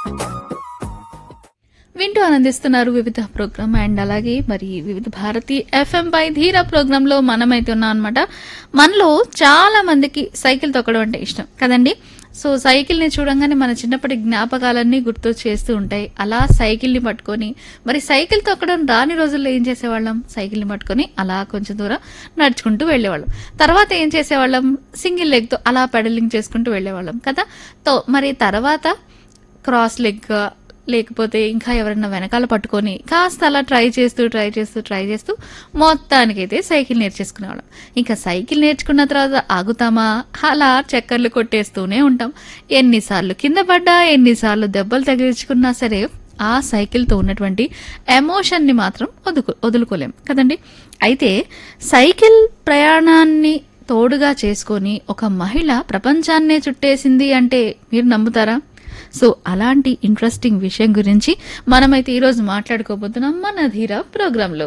వింటూ ఆనందిస్తున్నారు వివిధ ప్రోగ్రామ్ అండ్ అలాగే మరి వివిధ భారతి ఎఫ్ఎం పై ధీర ప్రోగ్రామ్ లో మనమైతే ఉన్నాం అనమాట మనలో చాలా మందికి సైకిల్ తొక్కడం అంటే ఇష్టం కదండి సో సైకిల్ ని చూడంగానే మన చిన్నప్పటి జ్ఞాపకాలన్నీ గుర్తు చేస్తూ ఉంటాయి అలా సైకిల్ ని పట్టుకొని మరి సైకిల్ తొక్కడం రాని రోజుల్లో ఏం చేసేవాళ్ళం సైకిల్ ని పట్టుకొని అలా కొంచెం దూరం నడుచుకుంటూ వెళ్ళేవాళ్ళం తర్వాత ఏం చేసేవాళ్ళం సింగిల్ లెగ్ తో అలా పెడలింగ్ చేసుకుంటూ వెళ్ళేవాళ్ళం కదా తో మరి తర్వాత క్రాస్ లెగ్ లేకపోతే ఇంకా ఎవరైనా వెనకాల పట్టుకొని కాస్త అలా ట్రై చేస్తూ ట్రై చేస్తూ ట్రై చేస్తూ మొత్తానికైతే సైకిల్ నేర్చేసుకునేవాళ్ళం ఇంకా సైకిల్ నేర్చుకున్న తర్వాత ఆగుతామా అలా చక్కర్లు కొట్టేస్తూనే ఉంటాం ఎన్నిసార్లు కింద పడ్డా ఎన్నిసార్లు దెబ్బలు తగిలించుకున్నా సరే ఆ సైకిల్తో ఉన్నటువంటి ఎమోషన్ని మాత్రం వదుకు వదులుకోలేం కదండి అయితే సైకిల్ ప్రయాణాన్ని తోడుగా చేసుకొని ఒక మహిళ ప్రపంచాన్నే చుట్టేసింది అంటే మీరు నమ్ముతారా సో అలాంటి ఇంట్రెస్టింగ్ విషయం గురించి మనమైతే ఈరోజు మాట్లాడుకోబోతున్నాం మన ధీర ప్రోగ్రాంలో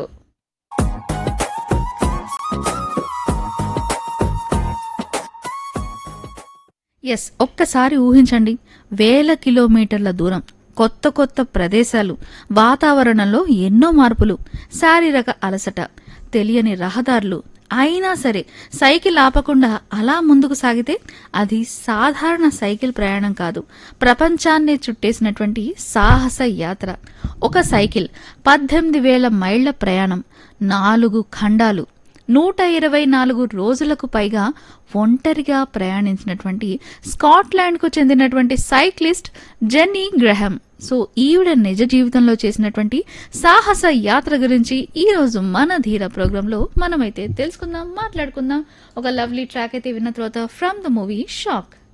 ఎస్ ఒక్కసారి ఊహించండి వేల కిలోమీటర్ల దూరం కొత్త కొత్త ప్రదేశాలు వాతావరణంలో ఎన్నో మార్పులు శారీరక అలసట తెలియని రహదారులు అయినా సరే సైకిల్ ఆపకుండా అలా ముందుకు సాగితే అది సాధారణ సైకిల్ ప్రయాణం కాదు ప్రపంచాన్నే చుట్టేసినటువంటి సాహస యాత్ర ఒక సైకిల్ పద్దెనిమిది వేల మైళ్ల ప్రయాణం నాలుగు ఖండాలు నూట ఇరవై నాలుగు రోజులకు పైగా ఒంటరిగా ప్రయాణించినటువంటి స్కాట్లాండ్కు చెందినటువంటి సైక్లిస్ట్ జెన్నీ గ్రహం సో ఈవిడ నిజ జీవితంలో చేసినటువంటి సాహస యాత్ర గురించి ఈ రోజు మన ధీర ప్రోగ్రాంలో మనమైతే తెలుసుకుందాం మాట్లాడుకుందాం ఒక లవ్లీ ట్రాక్ అయితే విన్న తర్వాత ఫ్రమ్ ద మూవీ షాక్